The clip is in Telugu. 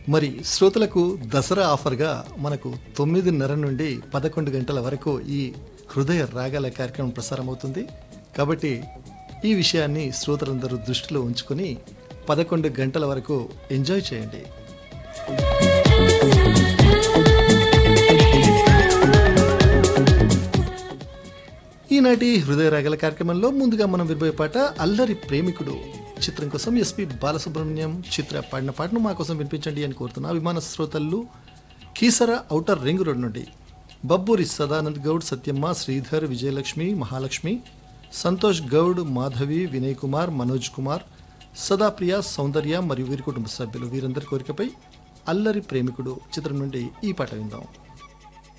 మరి శ్రోతలకు దసరా ఆఫర్గా మనకు తొమ్మిదిన్నర నుండి పదకొండు గంటల వరకు ఈ హృదయ రాగాల కార్యక్రమం ప్రసారం అవుతుంది కాబట్టి ఈ విషయాన్ని శ్రోతలందరూ దృష్టిలో ఉంచుకొని పదకొండు గంటల వరకు ఎంజాయ్ చేయండి ఈనాటి హృదయ రాగల కార్యక్రమంలో ముందుగా మనం వినబోయే పాట అల్లరి ప్రేమికుడు చిత్రం కోసం ఎస్పి బాలసుబ్రహ్మణ్యం చిత్ర పాడిన పాటను మా కోసం వినిపించండి అని కోరుతున్న అభిమాన శ్రోతలు కీసర ఔటర్ రింగ్ రోడ్ నుండి బబ్బూరి సదానంద్ గౌడ్ సత్యమ్మ శ్రీధర్ విజయలక్ష్మి మహాలక్ష్మి సంతోష్ గౌడ్ మాధవి వినయ్ కుమార్ మనోజ్ కుమార్ సదాప్రియ సౌందర్య మరియు వీరి కుటుంబ సభ్యులు వీరందరి కోరికపై అల్లరి ప్రేమికుడు చిత్రం నుండి ఈ పాట విందాం